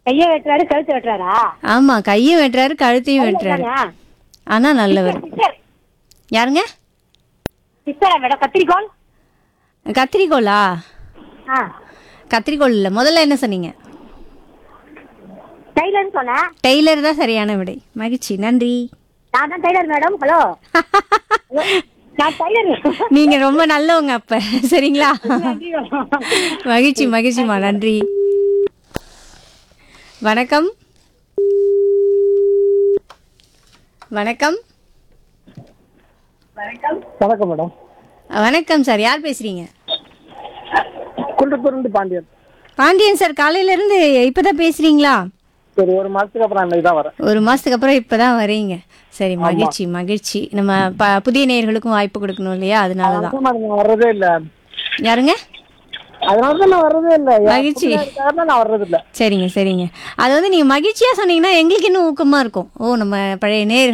கையை வெட்டுறாரு கழுத்து வெட்டுறாரா ஆமா கையும் வெட்டுறாரு கழுத்தையும் வெட்டுறாரு ஆனா நல்லவர் சிஸ்டர் யாருங்க சிஸ்டரா மேடம் கத்திரிக்கோள் கத்திரிக்கோளா ஆ கத்திரிக்கோள் இல்ல முதல்ல என்ன சொன்னீங்க டெய்லர்னு சொன்னேன் டெய்லர் தான் சரியான விடை மகிழ்ச்சி நன்றி நான் தான் டெய்லர் மேடம் ஹலோ நான் டெய்லர் நீங்க ரொம்ப நல்லவங்க அப்ப சரிங்களா மகிழ்ச்சி மகிழ்ச்சிமா நன்றி வணக்கம் வணக்கம் வணக்கம் மேடம் வணக்கம் சார் யார் பேசுறீங்க குன்றத்தூர்ந்து பாண்டியன் பாண்டியன் சார் காலையில இருந்து இப்பதான் பேசுறீங்களா சரி ஒரு மாசத்துக்கு அப்புறம் அன்னைக்கு தான் வரேன் ஒரு மாசத்துக்கு அப்புறம் இப்பதான் வரீங்க சரி மகிழ்ச்சி மகிழ்ச்சி நம்ம ப- புதிய நேயர்களுக்கும் வாய்ப்பு கொடுக்கணும் இல்லையா அதனாலதான் அதான் madam நான் வர்றதே இல்ல யாருங்க அதனால தான் நான் வர்றதே இல்ல மகிழ்ச்சி. நான் வர்றது இல்ல சரிங்க சரிங்க அது வந்து நீங்க மகிழ்ச்சியா சொன்னீங்கன்னா எங்களுக்கு இன்னும் ஊக்கமா இருக்கும் ஓ நம்ம பழைய நேர்